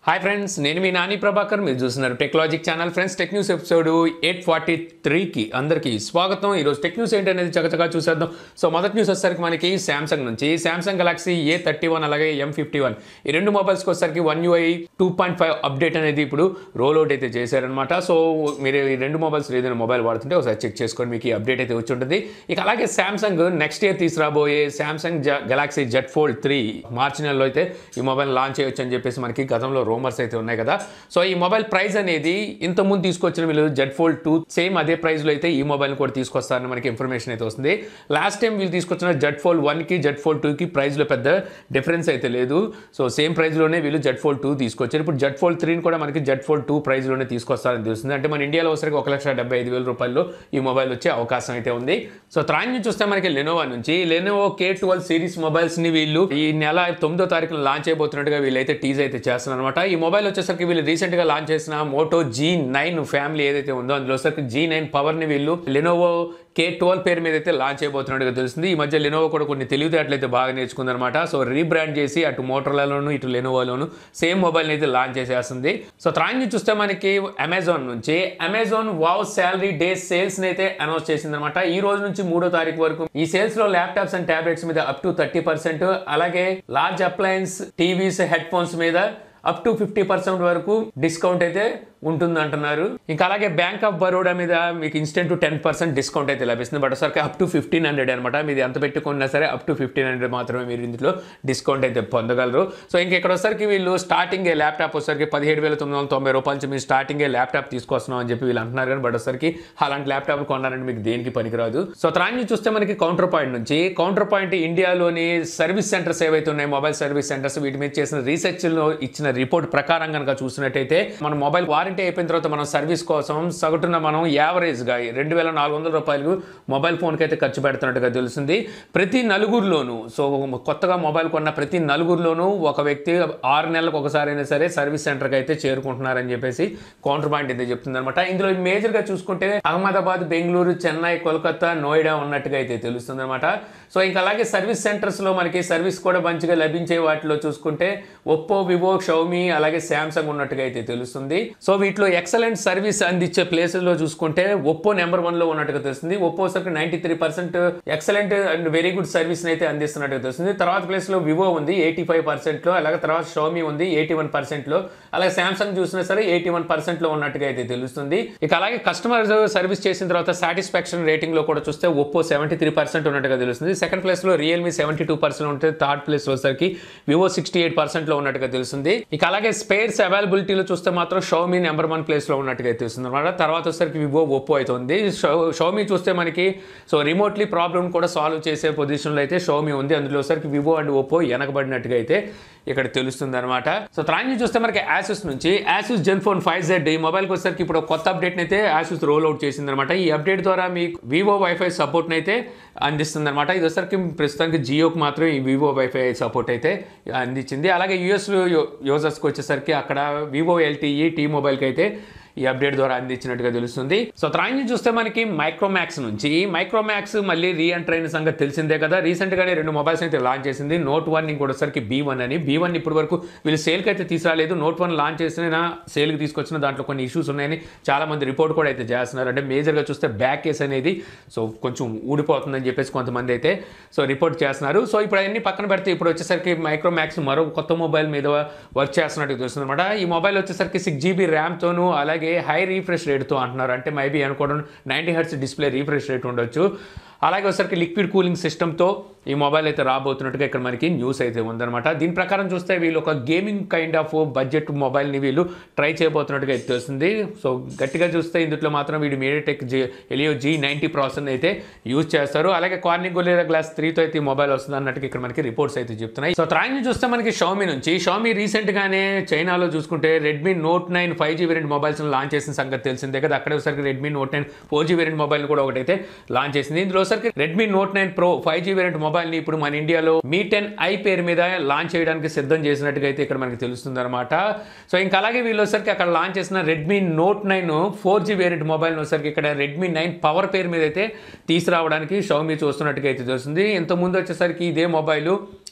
hi friends నేను మీ నాని ప్రభాకర్ మీరు చూస్తున్నారు technologic channel friends tech news episode eight forty త్రీకి అందరికీ స్వాగతం ఈరోజు టెక్ న్యూస్ ఏంటనేది చక్కచగా చూసేద్దాం సో మొదటి న్యూస్ వచ్చేసరికి మనకి శాంసంగ్ నుంచి Samsung Galaxy A thirty one అలాగే ఎం ఫిఫ్టీ వన్ ఈ రెండు మొబైల్స్కి వచ్చేసరికి One UI two point five update అనేది ఇప్పుడు రోల్ అవుట్ అయితే చేశారనమాట సో మీరు ఈ రెండు మొబైల్స్ ఏదైనా మొబైల్ వాడుతుంటే ఒకసారి చెక్ చేసుకోండి మీకు ఈ అప్డేట్ అయితే వచ్చి ఉంటుంది ఇక అలాగే శాంసంగ్ నెక్స్ట్ ఇయర్ తీసుకురాబోయే Samsung Galaxy Z fold three మార్చి నెలలో అయితే ఈ మొబైల్ లాంచ్ చేయొచ్చు అని చెప్పేసి మనకి గతంలో రూమర్స్ అయితే ఉన్నాయి కదా సో ఈ మొబైల్ ప్రైస్ అనేది ఇంత ముందు తీసుకొచ్చిన వీళ్ళు జెడ్ ఫోల్డ్ టూ సేమ్ అదే ప్రైస్లో అయితే ఈ మొబైల్ కూడా తీసుకొస్తారని మనకి ఇన్ఫర్మేషన్ అయితే వస్తుంది లాస్ట్ టైం వీళ్ళు తీసుకొచ్చిన జెడ్ ఫోల్డ్ వన్కి జెడ్ ఫోల్డ్ టూకి ప్రైస్లో పెద్ద డిఫరెన్స్ అయితే లేదు సో సేమ్ ప్రైస్లోనే వీళ్ళు జెడ్ ఫోల్డ్ టూ తీసుకొచ్చారు ఇప్పుడు జెడ్ ఫోల్డ్ త్రీని కూడా మనకి జెడ్ ఫోల్డ్ టూ ప్రైస్లోనే తీసుకొస్తారని తెలుస్తుంది అంటే మన ఇండియాలో వచ్చరికి ఒక లక్ష డెబ్బై ఐదు వేల రూపాయల్లో ఈ మొబైల్ వచ్చే అవకాశం అయితే ఉంది సో త్రాన్ నుంచి చూస్తే మనకి లెనోవా నుంచి లెనోవో కే ట్వెల్వ్ సిరీస్ మొబైల్స్ని వీళ్ళు ఈ నెల తొమ్మిదో తారీఖున లాంచ్ అయిపోతున్నట్టుగా వీళ్ళైతే టీజ్ అయితే చేస్తున్నారు అనమాట ఈ మొబైల్ వచ్చేసరికి వీళ్ళు రీసెంట్గా లాంచ్ చేసిన మోటో జీ నైన్ ఫ్యామిలీ ఏదైతే ఉందో అందులో వచ్చేసరికి జీ నైన్ పవర్ని వీళ్ళు లెనోవో కే ట్వెల్వ్ పేరు మీద అయితే లాంచ్ అయిపోతున్నట్టుగా తెలుస్తుంది ఈ మధ్య లెనోవో కూడా కొన్ని తెలివితేటలు అయితే బాగా నేర్చుకుందనమాట సో రీబ్రాండ్ చేసి అటు మోటర్లలోను ఇటు లెనోవోలోను సేమ్ మొబైల్ని అయితే లాంచ్ చేసేస్తుంది సో త్రాంగ్ నుంచి చూస్తే మనకి అమెజాన్ నుంచి Amazon wow salary day sales అయితే అనౌన్స్ చేసింది అనమాట ఈ రోజు నుంచి మూడో తారీఖు వరకు ఈ సేల్స్ లో ల్యాప్టాప్స్ అండ్ టాబ్లెట్స్ మీద అప్ టు థర్టీ పర్సెంట్ అలాగే large appliances TVs headphones మీద అప్ టు ఫిఫ్టీ పర్సెంట్ వరకు డిస్కౌంట్ అయితే ఉంటుంది అంటున్నారు ఇంకా అలాగే బ్యాంక్ ఆఫ్ బరోడా మీద మీకు ఇన్స్టెంట్ టెన్ పర్సెంట్ డిస్కౌంట్ అయితే లభిస్తుంది బట్ ఒకసారికి అప్ టు ఫిఫ్టీన్ హండ్రెడ్ అనమాట మీరు ఎంత పెట్టుకున్నా సరే అప్ టు ఫిఫ్టీన్ హండ్రెడ్ మాత్రమే మీరు ఇందులో డిస్కౌంట్ అయితే పొందగలరు సో ఇంక ఇక్కడ వచ్చరికి వీళ్ళు స్టార్టింగ్ ల్యాప్టాప్ వచ్చరికి పదిహేడు వేల తొమ్మిది వందల తొంభై రూపాయల నుంచి మీరు స్టార్టింగ్ ల్యాప్టాప్ తీసుకొస్తున్నాం అని చెప్పి వీళ్ళు అంటున్నారు కానీ బట్ వచ్చరికి అలాంటి ల్యాప్టాప్ కొన్నారంటే మీకు దేనికి పనికిరాదు సో త్రాన్ని చూస్తే మనకి కౌంటర్ పాయింట్ నుంచి కౌంటర్ పాయింట్ ఇండియాలోని సర్వీస్ సెంటర్స్ ఏవైతే ఉన్నాయి మొబైల్ సర్వీస్ సెంటర్స్ వీటి మీద చేసిన రీసెర్చ్ లో ఇచ్చిన రిపోర్ట్ ప్రకారం కనుక చూసినట్టయితే మన మొబైల్ వారంటీ అయిపోయిన తర్వాత మనం సర్వీస్ కోసం సగటున మనం యావరేజ్ గా రెండు వేల నాలుగు వందల రూపాయలు మొబైల్ ఫోన్ కి అయితే ఖర్చు పెడుతున్నట్టుగా తెలుస్తుంది ప్రతి నలుగురిలోనూ సో కొత్తగా మొబైల్ కొన్న ప్రతి నలుగురిలోనూ ఒక వ్యక్తి ఆరు నెలలకు ఒకసారి అయినా సరే సర్వీస్ సెంటర్కి అయితే చేరుకుంటున్నారని చెప్పేసి కౌంటర్ పాయింట్ అయితే చెప్తుంది అనమాట ఇందులో మేజర్ గా చూసుకుంటే అహ్మదాబాద్ బెంగళూరు చెన్నై కోల్కతా నోయిడా ఉన్నట్టుగా అయితే తెలుస్తుంది అనమాట సో ఇంకా అలాగే సర్వీస్ సెంటర్స్లో మనకి సర్వీస్ కూడా మంచిగా లభించే వాటిలో చూసుకుంటే ఒప్పో వివో షౌమి అలాగే శాంసంగ్ ఉన్నట్టుగా అయితే తెలుస్తుంది సో వీటిలో ఎక్సలెంట్ సర్వీస్ అందించే ప్లేసెస్లో చూసుకుంటే ఒప్పో నెంబర్ వన్లో ఉన్నట్టుగా తెలుస్తుంది ఒప్పో సరికి ninety three percent excellent and very good సర్వీస్ని అయితే అందిస్తున్నట్టుగా తెలుస్తుంది తర్వాత ప్లేస్లో వివో ఉంది ఎయిటీ ఫైవ్ పర్సెంట్లో అలాగే తర్వాత షౌమి ఉంది ఎయిటీ వన్ పర్సెంట్లో అలాగే శాంసంగ్ చూసినా సరే ఎయిటీ వన్ పర్సెంట్లో ఉన్నట్టుగా అయితే తెలుస్తుంది ఇక అలాగే కస్టమర్ సర్వీస్ చేసిన తర్వాత సాటిస్ఫాక్షన్ రేటింగ్లో కూడా చూస్తే ఒప్పో సెవెంటీ త్రీ పర్సెంట్ ఉన్నట్టుగా తెలుస్తుంది సెకండ్ ప్లేస్లో రియల్మీ సెవెంటీ టూ పర్సెంట్ ఉంటే థర్డ్ ప్లేస్ వచ్చేసరికి వివో సిక్స్టీ ఎయిట్ పర్సెంట్లో ఉన్నట్టుగా తెలుస్తుంది ఇక అలాగే స్పేర్స్ అవైలబిలిటీలో చూస్తే మాత్రం షౌమి నెంబర్ వన్ ప్లేస్లో ఉన్నట్టుగా తెలుస్తుంది అనమాట తర్వాత వచ్చేసరికి వివో ఒప్పో అవుతుంది షౌమి చూస్తే మనకి సో రిమోట్లీ ప్రాబ్లమ్ కూడా సాల్వ్ చేసే పొజిషన్లో అయితే షౌమి ఉంది అందులో వచ్చేసరికి వివో అండ్ ఒప్పో వెనకబడినట్టుగా అయితే ఇక్కడ తెలుస్తుంది అనమాట సో త్రాంగి చూస్తే మనకి యాసూస్ నుంచి Asus Zenfone five Z ఈ మొబైల్కి వచ్చేసరికి ఇప్పుడు కొత్త అప్డేట్ అయితే యాసూస్ రోల్ అవుట్ చేసింది అనమాట ఈ అప్డేట్ ద్వారా మీకు వివో వైఫై సపోర్ట్ని అయితే అందిస్తుంది అనమాట ఇది వచ్చేసరికి ప్రస్తుతానికి జియోకి మాత్రం ఈ వివో వైఫై సపోర్ట్ అయితే అందించింది అలాగే యూఎస్ యూజర్స్కి వచ్చేసరికి అక్కడ వివో ఎల్టీఈ టీ మొబైల్కి అయితే ఈ అప్డేట్ ద్వారా అందించినట్టుగా తెలుస్తుంది సో త్రాంగి చూస్తే మనకి మైక్రోమాక్స్ నుంచి మైక్రోమాక్స్ మళ్ళీ రీఎంటర్ అయిన సంగతి తెలిసిందే కదా రీసెంట్ గానే రెండు మొబైల్స్ అయితే లాంచ్ చేసింది నోట్ వన్ ఇంకోటిసరికి బీ వన్ అని బీ వన్ ఇప్పటి వరకు వీళ్ళు సేల్కి అయితే తీసుకురాలేదు నోట్ వన్ లాంచ్ చేసిన సేల్కి తీసుకొచ్చిన దాంట్లో కొన్ని ఇష్యూస్ ఉన్నాయని చాలా మంది రిపోర్ట్ కూడా అయితే చేస్తున్నారు అంటే మేజర్గా చూస్తే బ్యాక్ కేస్ అనేది సో కొంచెం ఊడిపోతుందని చెప్పేసి కొంతమంది అయితే సో రిపోర్ట్ చేస్తున్నారు సో ఇప్పుడు అవన్నీ పక్కన పెడితే ఇప్పుడు వచ్చేసరికి మైక్రోమాక్స్ మరో కొత్త మొబైల్ మీద వర్క్ చేస్తున్నట్టు తెలుస్తుంది అనమాట ఈ మొబైల్ వచ్చేసరికి సిక్స్ జీబీ ర్యామ్తోనూ అలాగే అలాగే హై రీఫ్రెష్ రేట్తో అంటున్నారు అంటే మేబీ అనుకోవడం ninety hertz display refresh rate ఉండొచ్చు అలాగే ఒకసారికి లిక్విడ్ కూలింగ్ సిస్టమ్తో ఈ మొబైల్ అయితే రాబోతున్నట్టుగా ఇక్కడ మనకి న్యూస్ అయితే ఉందన్నమాట దీని ప్రకారం చూస్తే వీళ్ళు ఒక గేమింగ్ కైండ్ ఆఫ్ బడ్జెట్ మొబైల్ని వీళ్ళు ట్రై చేయబోతున్నట్టుగా అయితే తెలుస్తుంది సో గట్టిగా చూస్తే ఇందులో మాత్రం వీడు MediaTek G Helio G ninety processor అయితే యూజ్ చేస్తారు అలాగే కార్నింగ్ గొలేరా గ్లాస్ త్రీతో అయితే ఈ మొబైల్ వస్తుంది అన్నట్టుగా ఇక్కడ మనకి రిపోర్ట్స్ అయితే చెప్తున్నాయి సో త్రాంగ్ చూస్తే మనకి షామీ నుంచి షామీ రీసెంట్గానే చైనాలో చూసుకుంటే Redmi Note nine five G variant mobiles launch చేసిన సంగతి తెలిసిందే కదా అక్కడే ఒకసారి Redmi Note nine four G variant mobile కూడా ఒకటైతే లాంచ్ చేసింది ఇందులో వచ్చరికి Redmi Note nine pro five G variant mobile ని ఇప్పుడు మన ఇండియాలో మీ టెన్ ఐ పేరు మీద లాంచ్ చేయడానికి సిద్ధం చేసినట్టుగా అయితే ఇక్కడ మనకి తెలుస్తుంది అనమాట సో ఇంకా అలాగే వీళ్ళు వచ్చరికి అక్కడ లాంచ్ చేసిన Redmi Note nine four G variant mobile వచ్చరికి ఇక్కడ రెడ్మీ నైన్ పవర్ పేరు మీద అయితే తీసుకురావడానికి షౌమీ చూస్తున్నట్టుగా అయితే తెలుస్తుంది ఇంత ముందు వచ్చేసరికి ఇదే మొబైల్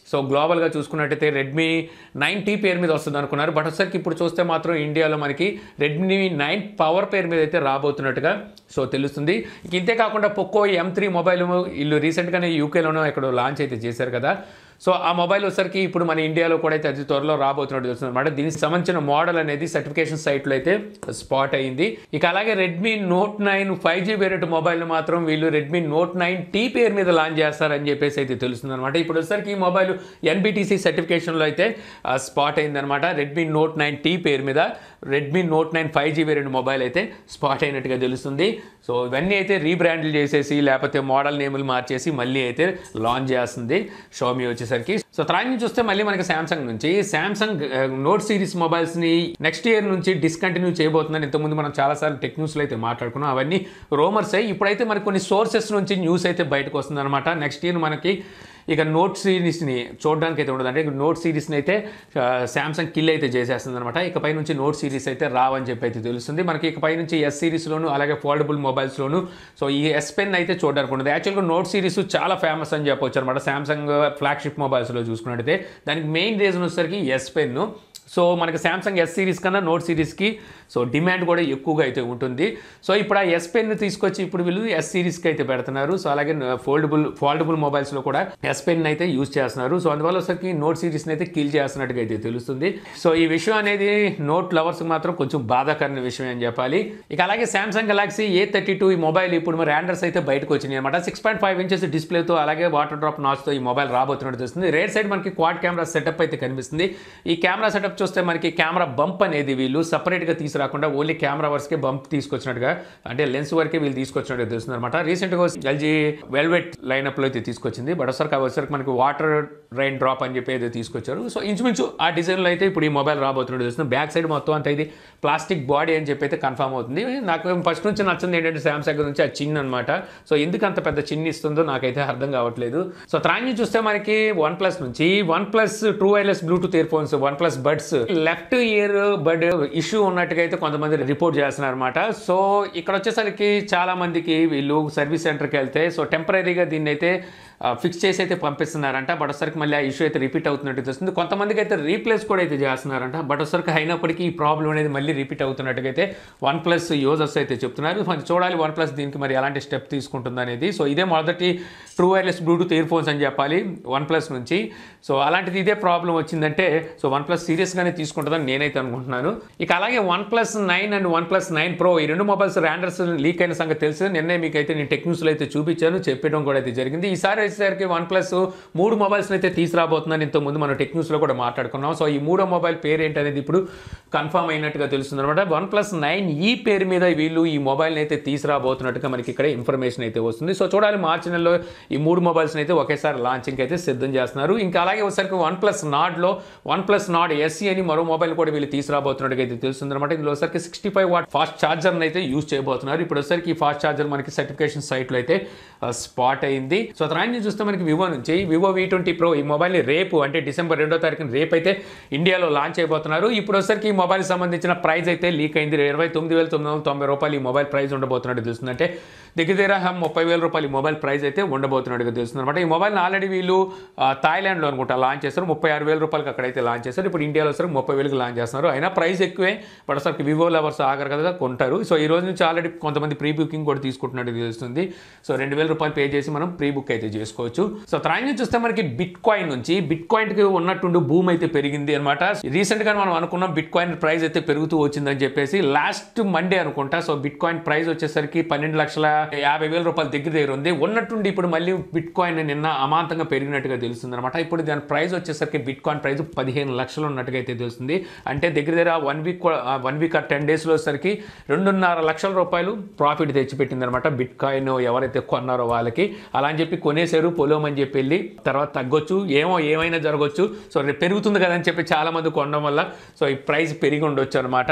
సో గ్లోబల్గా చూసుకున్నట్టయితే రెడ్మీ నైన్ టీ పేరు మీద వస్తుంది అనుకున్నారు బట్ ఒకసారికి ఇప్పుడు చూస్తే మాత్రం ఇండియాలో మనకి రెడ్మీ నైన్ పవర్ పేరు మీద అయితే రాబోతున్నట్టుగా సో తెలుస్తుంది ఇంక ఇంతే కాకుండా పొక్కో ఎం త్రీ మొబైల్ వీళ్ళు రీసెంట్గానే యూకేలోనో ఎక్కడో లాంచ్ అయితే చేశారు కదా సో ఆ మొబైల్ వచ్చరికి ఇప్పుడు మన ఇండియాలో కూడా అయితే అతి త్వరలో రాబోతున్నట్టు తెలుస్తుంది అనమాట దీనికి సంబంధించిన మోడల్ అనేది సర్టిఫికేషన్ సైట్లో అయితే స్పాట్ అయింది ఇక అలాగే Redmi Note nine five G variant mobile మాత్రం వీళ్ళు రెడ్మీ నోట్ నైన్ టీ పేరు మీద లాంచ్ చేస్తారని చెప్పేసి అయితే తెలుస్తుంది అనమాట ఇప్పుడు వచ్చరికి ఈ మొబైల్ ఎన్బిటిసి సర్టిఫికేషన్లో అయితే స్పాట్ అయిందనమాట రెడ్మీ నోట్ నైన్ టీ పేరు మీద Redmi Note nine five G variant mobile అయితే స్పాట్ అయినట్టుగా తెలుస్తుంది సో ఇవన్నీ అయితే రీబ్రాండ్లు చేసేసి లేకపోతే మోడల్ నేములు మార్చేసి మళ్ళీ అయితే లాంచ్ చేస్తుంది షోమీ వచ్చేసరికి సో తర్వాత నుంచి చూస్తే మళ్ళీ మనకి శాంసంగ్ నుంచి శాంసంగ్ నోట్ సిరీస్ మొబైల్స్ని నెక్స్ట్ ఇయర్ నుంచి డిస్కంటిన్యూ చేయబోతుందని ఇంతకుముందు మనం చాలాసార్లు టెక్ న్యూస్లో అయితే మాట్లాడుకున్నాం అవన్నీ రోమర్స్ అయ్యి ఇప్పుడైతే మనకి కొన్ని సోర్సెస్ నుంచి న్యూస్ అయితే బయటకు వస్తుంది అనమాట నెక్స్ట్ ఇయర్ మనకి ఇక నోట్ సిరీస్ని చూడడానికి అయితే ఉండదు అంటే నోట్ సిరీస్ని అయితే శాంసంగ్ కిల్ అయితే చేసేస్తుంది అనమాట ఇకపై నుంచి నోట్ సిరీస్ అయితే రావని చెప్పి అయితే తెలుస్తుంది మనకి ఇకపై నుంచి ఎస్ సిరీస్లోను అలాగే ఫోల్డబుల్ మొబైల్స్లోను సో ఈ ఎస్ పెన్ అయితే చూడడానికి ఉండదు యాక్చువల్గా నోట్ సిరీస్ చాలా ఫేమస్ అని చెప్పొచ్చు అనమాట శాంసంగ్ ఫ్లాగ్షిప్ మొబైల్స్లో చూసుకున్నట్టయితే దానికి మెయిన్ రీజన్ వచ్చేసరికి ఎస్ పెన్ సో మనకి శాంసంగ్ ఎస్ సిరీస్ కన్నా నోట్ సిరీస్కి సో డిమాండ్ కూడా ఎక్కువగా అయితే ఉంటుంది సో ఇప్పుడు ఆ ఎస్ పెన్ తీసుకొచ్చి ఇప్పుడు వీళ్ళు ఎస్ సిరీస్కి అయితే పెడుతున్నారు సో అలాగే ఫోల్డబుల్ ఫోల్డబుల్ మొబైల్స్లో కూడా ఎస్ పెన్ అయితే యూజ్ చేస్తున్నారు సో అందువల్ల వచ్చరికి నోట్ సిరీస్ని అయితే కిల్ చేస్తున్నట్టుగా అయితే తెలుస్తుంది సో ఈ విషయం అనేది నోట్ లవర్స్కి మాత్రం కొంచెం బాధాకరమైన విషయం అని చెప్పాలి ఇక అలాగే Samsung Galaxy A thirty two ఈ మొబైల్ ఇప్పుడు మరి ఆండ్రస్ అయితే బయటకు వచ్చినాయి అనమాట సిక్స్ పాయింట్ ఫైవ్ ఇంచెస్ డిస్ప్లేతో అలాగే వాటర్ డ్రాప్ నాచ్తో ఈ మొబైల్ రాబోతున్నట్టు తెలుస్తుంది రేర్ సైడ్ మనకి క్వాడ్ కెమెరా సెటప్ అయితే కనిపిస్తుంది ఈ కెమెరా సెటప్ చూస్తే మనకి కెమెరా బంప్ అనేది వీళ్ళు సపరేట్గా తీసుకురాకుండా ఓన్లీ కెమెరా వర్స్కే బంప్ తీసుకొచ్చినట్టుగా అంటే లెన్స్ వరకే వీళ్ళు తీసుకొచ్చినట్టు తెలుస్తుంది అనమాట రీసెంట్గా ఎల్జీ వెల్వెట్ లైనప్లో అయితే తీసుకొచ్చింది బట్ ఒకసారి వచ్చరికి మనకి వాటర్ రైన్ డ్రాప్ అని చెప్పి అయితే తీసుకొచ్చారు సో ఇంచుమించు ఆ డిజైన్లో అయితే ఇప్పుడు ఈ మొబైల్ రాబోతున్నట్టు తెలుస్తుంది బ్యాక్ సైడ్ మొత్తం అంతా ఇది ప్లాస్టిక్ బాడీ అని చెప్పి అయితే కన్ఫర్మ్ అవుతుంది నాకు ఫస్ట్ నుంచి నచ్చింది ఏంటంటే శాంసంగ్ నుంచి ఆ చిన్న అనమాట సో ఎందుకు అంత పెద్ద చిన్న ఇస్తుందో నాకైతే అర్థం కావట్లేదు సో త్రాంగి చూస్తే మనకి వన్ ప్లస్ నుంచి OnePlus true wireless Bluetooth earphones OnePlus buds left earbud issue ఉన్నట్టుగా అయితే కొంతమంది రిపోర్ట్ చేస్తున్నారు అనమాట సో ఇక్కడ వచ్చేసరికి చాలా మందికి వీళ్ళు సర్వీస్ సెంటర్కి వెళ్తే సో టెంపరీగా దీన్ని అయితే ఫిక్స్ చేసి అయితే పంపిస్తున్నారంట బట్ ఒకసారికి మళ్ళీ ఆ ఇష్యూ అయితే రిపీట్ అవుతున్నట్టు తెలుస్తుంది కొంతమందికి అయితే రీప్లేస్ కూడా అయితే చేస్తున్నారంట బట్ ఒకసారికి అయినప్పటికీ ఈ ప్రాబ్లం అనేది మళ్ళీ రిపీట్ అవుతున్నట్టుగా అయితే వన్ ప్లస్ యూజర్స్ అయితే చెప్తున్నారు మరి చూడాలి వన్ ప్లస్ దీనికి మరి ఎలాంటి స్టెప్ తీసుకుంటుంది అనేది సో ఇదే మొదటి true wireless Bluetooth earphones అని చెప్పాలి వన్ ప్లస్ నుంచి సో అలాంటిది ఇదే ప్రాబ్లం వచ్చిందంటే సో వన్ ప్లస్ సీరియస్గానే తీసుకుంటుందని నేనైతే అనుకుంటున్నాను ఇక అలాగే OnePlus nine and OnePlus nine pro ఈ రెండు మొబైల్స్ ర్యాండర్స్ లీక్ అయిన సంగతి తెలుసు నిన్నే మీకు అయితే నేను టెక్నిక్స్లో అయితే చూపించాను చెప్పడం కూడా అయితే జరిగింది ఈసారి వచ్చేసరికి వన్ ప్లస్ మూడు మొబైల్స్ అయితే తీసుకురాబోతుందని ఇంత ముందు మనం టెక్నిక్స్లో కూడా మాట్లాడుకున్నాం సో ఈ మూడో మొబైల్ పేరు ఏంటనేది ఇప్పుడు కన్ఫర్మ్ అయినట్టుగా తెలుస్తుంది అనమాట వన్ ప్లస్ నైన్ ఈ పేరు మీద వీళ్ళు ఈ మొబైల్ని అయితే తీసుకురాబోతున్నట్టుగా మనకి ఇక్కడ ఇన్ఫర్మేషన్ అయితే వస్తుంది సో చూడాలి మార్చి నెలలో ఈ మూడు మొబైల్స్ని అయితే ఒకేసారి లాంచింగ్ అయితే సిద్ధం చేస్తున్నారు ఇంకా అలాగే ఒకసారికి వన్ ప్లస్ నాడ్లో వన్ ప్లస్ నాడ్ ఎస్సీ అని మరో మొబైల్ కూడా వీళ్ళు తీసుకురాబోతున్నట్టుగా అయితే తెలుస్తుంది అనమాట ఇందులో ఒకసారికి సిక్స్టీ ఫైవ్ వాట్ ఫాస్ట్ ఛార్జర్ని అయితే యూజ్ చేయబోతున్నారు ఇప్పుడు వచ్చేసరికి ఈ ఫాస్ట్ ఛార్జర్ మనకి సర్టిఫికేషన్ సైట్లో అయితే స్పాట్ అయింది సో తర్వాత చూస్తే మనకి వివో నుంచి వివో వి ట్వంటీ ప్రో ఈ మొబైల్ని రేపు అంటే డిసెంబర్ రెండో తారీఖున రేపు అయితే ఇండియాలో లాంచ్ అయిపోతున్నారు ఇప్పుడు వచ్చేసరికి ఈ మొబైల్ సంబంధించిన ప్రైస్ అయితే లీక్ అయింది ఇరవై తొమ్మిది వేల తొమ్మిది వందల తొంభై రూపాయలు ఈ మొబైల్ ప్రైస్ ఉండబోతున్నట్టు తెలుస్తుంది అంటే దగ్గర దగ్గర ముప్పై వేల రూపాయలు ఈ మొబైల్ ప్రైస్ అయితే ఉండబోతున్నట్టుగా తెలుస్తుంది అనమాట ఈ మొబైల్ని ఆల్రెడీ వీళ్ళు ఆ, థాయిలాండ్లో అనుకుంటా లాంచ్ చేస్తారు ముప్పై ఆరు వేల రూపాయలకి అక్కడైతే లాంచ్ చేస్తారు ఇప్పుడు ఇండియాలో వస్తారు ముప్పై వేలకు లాంచ్ చేస్తున్నారు అయినా ప్రైస్ ఎక్కువే బట్ అసలు వివో లవర్స్ ఆగరు కదా కొంటారు సో ఈ రోజు నుంచి ఆల్రెడీ కొంతమంది ప్రీ బుకింగ్ కూడా తీసుకుంటున్నట్టు తెలుస్తుంది సో రెండు వేల రూపాయలు పే చేసి మనం ప్రీ బుక్ అయితే చేసుకోవచ్చు సో తర్వాత నుంచి చూస్తే మనకి బిట్ కాయిన్ నుంచి బిట్ కాయిన్ కి ఉన్నట్టుండి భూమి అయితే పెరిగింది అనమాట రీసెంట్ గా మనం అనుకున్నాం బిట్ కాయిన్ ప్రైస్ అయితే పెరుగుతూ వచ్చిందని చెప్పేసి లాస్ట్ మండే అనుకుంటా సో బిట్ కాయిన్ ప్రైస్ వచ్చేసరికి పన్నెండు లక్షల యాభై వేల రూపాయల దగ్గర దగ్గర ఉంది ఉన్నట్టుండి ఇప్పుడు మళ్ళీ బిట్ కాయిన్ నిన్న అమాంతంగా పెరిగినట్టుగా తెలుస్తుంది అనమాట ఇప్పుడు దాని ప్రైస్ వచ్చేసరికి బిట్ కాయిన్ ప్రైస్ పదిహేను లక్షలు ఉన్నట్టుగా అయితే తెలుస్తుంది అంటే దగ్గర దగ్గర వన్ వీక్ వన్ వీక్ ఆ టెన్ డేస్లో వచ్చేసరికి రెండున్నర లక్షల రూపాయలు ప్రాఫిట్ తెచ్చిపెట్టింది అనమాట బిట్ కాయిన్ ఎవరైతే కొన్నారో వాళ్ళకి అలా అని చెప్పి కొనేసారు పొలం అని చెప్పి వెళ్ళి తర్వాత తగ్గొచ్చు ఏమో ఏమైనా జరగవచ్చు సో రేపు పెరుగుతుంది కదా అని చెప్పి చాలా మంది కొనడం వల్ల సో ఈ ప్రైస్ పెరిగి ఉండొచ్చు అనమాట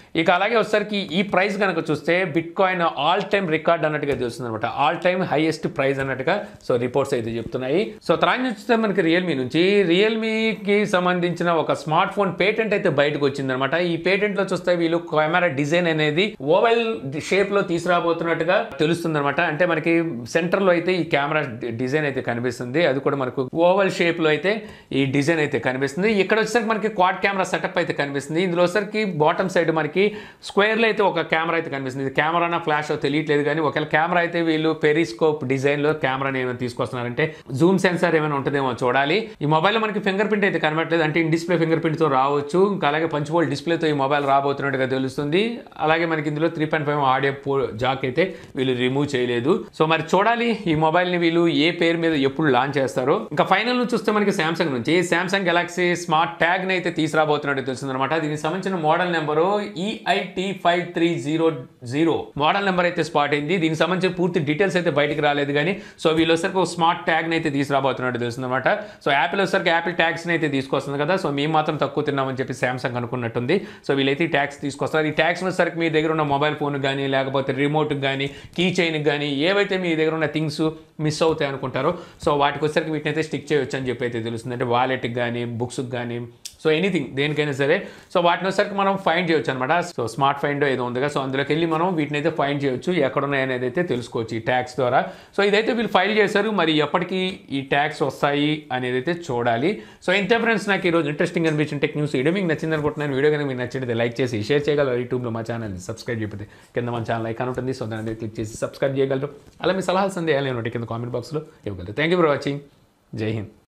ఇక అలాగే వచ్చేసరికి ఈ ప్రైస్ కనుక చూస్తే Bitcoin all time record అన్నట్టుగా తెలుస్తుంది అనమాట ఆల్ టైమ్ హైయెస్ట్ ప్రైస్ అన్నట్టుగా సో రిపోర్ట్స్ అయితే చెప్తున్నాయి సో తర్వాత చూస్తే మనకి రియల్మీ నుంచి రియల్మీకి సంబంధించిన ఒక స్మార్ట్ ఫోన్ పేటెంట్ అయితే బయటకు వచ్చిందనమాట ఈ పేటెంట్ లో చూస్తే వీళ్ళు కెమెరా డిజైన్ అనేది ఓవెల్ షేప్ లో తీసుకురాబోతున్నట్టుగా తెలుస్తుంది అనమాట అంటే మనకి సెంటర్ లో అయితే ఈ కెమెరా డిజైన్ అయితే కనిపిస్తుంది అది కూడా మనకు ఓవెల్ షేప్ లో అయితే ఈ డిజైన్ అయితే కనిపిస్తుంది ఇక్కడ వచ్చేసరికి మనకి క్వాడ్ కెమెరా సెటప్ అయితే కనిపిస్తుంది ఇందులో వచ్చేసరికి బాటమ్ సైడ్ మనకి స్క్వేర్ లో అయితే ఒక కెమెరా అయితే కనిపిస్తుంది ఇది కెమెరానా ఫ్లాష్ తెలియట్లేదు కానీ ఒకవేళ కెమెరా అయితే వీళ్ళు పెరిస్కోప్ డిజైన్ లో కెమెరాని ఏమైనా తీసుకొస్తున్నారంటే జూమ్ సెన్సార్ ఏమైనా ఉంటుందేమో చూడాలి ఈ మొబైల్ లో మనకి ఫింగర్ ప్రింట్ అయితే కనబడలేదు అంటే ఇన్ డిస్ప్లే ఫింగర్ ప్రింట్ తో రావచ్చు ఇంకా అలాగే పంచుబోల్ డిస్ప్లేతో ఈ మొబైల్ రాబోతున్నట్టుగా తెలుస్తుంది అలాగే మనకి ఇందులో త్రీ పాయింట్ ఫైవ్ ఆడియో పో జాక్ అయితే వీళ్ళు రిమూవ్ చేయలేదు సో మరి చూడాలి ఈ మొబైల్ ని వీళ్ళు ఏ పేరు మీద ఎప్పుడు లాంచ్ చేస్తారో ఇంకా ఫైనల్ నుంచి చూస్తే మనకి సామ్సంగ్ నుంచి సామ్సంగ్ గెలాక్సీ స్మార్ట్ ట్యాగ్ ని అయితే తీసుకురాబోతున్నట్టు తెలుస్తుంది అనమాట దీనికి సంబంధించిన model number EIT five three zero zero model number అయితే స్పాట్ అయింది దీనికి సంబంధించిన పూర్తి డీటెయిల్స్ అయితే బయటికి రాలేదు కానీ సో వీళ్ళు వచ్చరికి ఒక స్మార్ట్ ట్యాగ్ ని అయితే తీసుకురాబోతున్నట్టు తెలుస్తుంది అనమాట సో యాపిల్ వచ్చరికి యాపిల్ ట్యాక్స్ ని అయితే తీసుకొస్తుంది కదా సో మేము మాత్రం తక్కువ తిన్నామని చెప్పి సామ్సంగ్ అనుకున్నట్టుంది సో వీళ్ళైతే ఈ ట్యాక్స్ తీసుకొస్తారు ఈ ట్యాక్స్ వచ్చరికి మీ దగ్గర ఉన్న మొబైల్ ఫోన్ కానీ లేకపోతే రిమోట్కి కానీ కీ చైన్కి కానీ ఏవైతే మీ దగ్గర ఉన్న థింగ్స్ మిస్ అవుతాయి అనుకుంటారో సో వాటికి వచ్చరికి వీటిని అయితే స్టిక్ చేయొచ్చు అని చెప్పి అయితే తెలుస్తుంది అంటే వాలెట్కి కానీ బుక్స్కి కానీ సో ఎనీథింగ్ దేనికైనా సరే సో వాటిని వచ్చరికి మనం ఫైండ్ చేయొచ్చు అనమాట సో స్మార్ట్ ఫైండ్ ఏదో ఉందిగా సో అందులోకి వెళ్ళి మనం వీటిని అయితే ఫైండ్ చేయొచ్చు ఎక్కడ ఉన్నాయనేది అయితే తెలుసుకోవచ్చు ఈ ట్యాక్స్ ద్వారా సో ఇదైతే వీళ్ళు ఫైల్ చేశారు మరి ఎప్పటికీ ఈ ట్యాక్స్ వస్తాయి అనేది అయితే చూడాలి సో ఇంతే ఫ్రెండ్స్ నాకు ఈరోజు ఇంట్రెస్టింగ్ అనిపించిన టెక్ న్యూస్ వీడియో మీకు నచ్చింది అనుకుంటున్నాను వీడియో కనుక మీకు నచ్చితే లైక్ చేసి షేర్ చేయగలరు యూట్యూబ్లో మా ఛానల్ సబ్స్క్రైబ్ చేయకపోతే కింద మన ఛానల్ ఐకాన్ ఉంటుంది సో దాని మీద క్లిక్ చేసి సబ్స్క్రైబ్ చేయగలరు అలా మీ సలహాలు సందేహాలు ఏమంటే కింద కామెంట్ బాక్స్లో ఇవ్వగలరు థ్యాంక్ యూ ఫర్ వాచింగ్ జై హింద్